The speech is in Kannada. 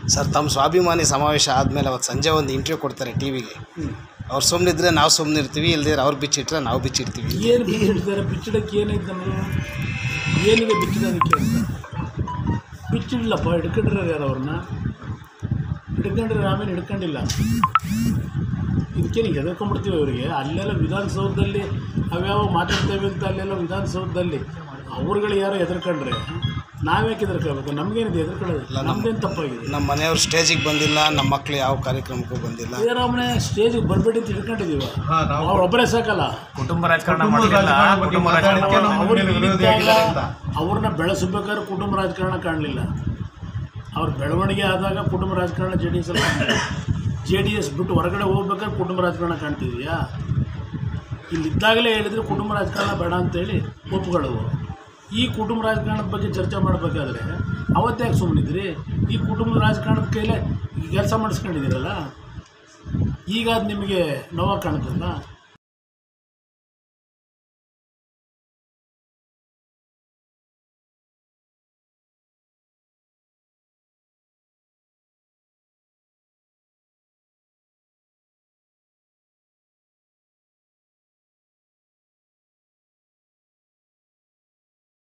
ಸರ್ ತಮ್ಮ ಸ್ವಾಭಿಮಾನಿ ಸಮಾವೇಶ ಆದಮೇಲೆ ಅವತ್ತು ಸಂಜೆ ಒಂದು ಇಂಟರ್ವ್ಯೂ ಕೊಡ್ತಾರೆ ಟಿ ವಿಗೆ ಅವ್ರು ಸುಮ್ಮನಿದ್ರೆ ನಾವು ಸುಮ್ಮನೆ ಇರ್ತೀವಿ ಇಲ್ದಿದ್ರೆ ಅವ್ರು ಬಿಚ್ಚಿಟ್ರೆ ನಾವು ಬಿಚ್ಚಿಡ್ತೀವಿ ಏನು ಬಿಚ್ಚಿಡ್ತಾರೆ ಬಿಚ್ಚಿಡಕ್ಕೆ ಏನೈತೆ ನಮಗೆ ಏನಿದೆ ಬಿಚ್ಚಿಡೋದಕ್ಕೆ ಅಂತ ಬಿಚ್ಚಿಡ್ಲಪ್ಪ ಹಿಡ್ಕೊಂಡ್ರೆ ಯಾರು ಅವ್ರನ್ನ ಹಿಡ್ಕೊಂಡ್ರೆ ಆಮೇಲೆ ಹಿಡ್ಕೊಂಡಿಲ್ಲ ಇದಕ್ಕೇನು ಹೆದರ್ಕೊಂಡ್ಬಿಡ್ತೀವಿ ಅವರಿಗೆ ಅಲ್ಲೆಲ್ಲ ವಿಧಾನಸೌಧದಲ್ಲಿ ಅವ್ಯಾವ ಮಾತಾಡ್ತೇವೆ ಅಂತ ಅಲ್ಲೆಲ್ಲ ವಿಧಾನಸೌಧದಲ್ಲಿ ಅವ್ರುಗಳು ಯಾರೋ ಹೆದರ್ಕೊಂಡ್ರೆ ನಾವ್ಯಾಕೆ ಹೆದರ್ಕೋಬೇಕು ನಮಗೇನಿದೆ ಹೆದರ್ಕೊಳ್ಳೋದು ನಮ್ದೇನು ತಪ್ಪಾಗಿದೆ ನಮ್ಮ ಮನೆಯವ್ರು ಸ್ಟೇಜಿಗೆ ಬಂದಿಲ್ಲ ನಮ್ಮ ಮಕ್ಳು ಯಾವ ಕಾರ್ಯಕ್ರಮಕ್ಕೂ ಬಂದಿಲ್ಲ ಸಿದ್ದರಾಮಯ್ಯ ಸ್ಟೇಜಿಗೆ ಬರಬೇಡಿ ಅಂತ ಹಿಡ್ಕೊಂಡಿದ್ದೀವ ಅವ್ರೊಬ್ಬರೇ ಸಾಕಲ್ಲ ಕುಟುಂಬ ರಾಜಕಾರಣ ಮಾಡಿಲ್ಲ ಕುಟುಂಬ ರಾಜಕಾರಣ ಅವ್ರಿಗೆ ಅವ್ರನ್ನ ಬೆಳೆಸಬೇಕಾದ್ರೆ ಕುಟುಂಬ ರಾಜಕಾರಣ ಕಾಣಲಿಲ್ಲ ಅವ್ರ ಬೆಳವಣಿಗೆ ಆದಾಗ ಕುಟುಂಬ ರಾಜಕಾರಣ ಜೆ ಡಿ ಎಸ್ ಅಲ್ಲಿ ಜೆ ಡಿ ಎಸ್ ಬಿಟ್ಟು ಹೊರಗಡೆ ಹೋಗ್ಬೇಕಾದ್ರೆ ಕುಟುಂಬ ರಾಜಕಾರಣ ಕಾಣ್ತಿದೆಯಾ ಇಲ್ಲಿದ್ದಾಗಲೇ ಹೇಳಿದ್ರೆ ಕುಟುಂಬ ರಾಜಕಾರಣ ಬೇಡ ಅಂತೇಳಿ ಒಪ್ಕೊಳ್ಳೋದು ಈ ಕುಟುಂಬ ರಾಜಕಾರಣದ ಬಗ್ಗೆ ಚರ್ಚೆ ಮಾಡಬೇಕಾದ್ರೆ ಅವತ್ತೇ ಯಾಕೆ ಸುಮ್ಮನಿದ್ರಿ ಈ ಕುಟುಂಬ ರಾಜಕಾರಣದ ಕೈಲೇ ಕೆಲಸ ಮಾಡಿಸ್ಕೊಂಡಿದ್ದೀರಲ್ಲ ಈಗ ಅದು ನಿಮಗೆ ನೋವಾಗಿ ಕಾಣುತ್ತಲ್ಲ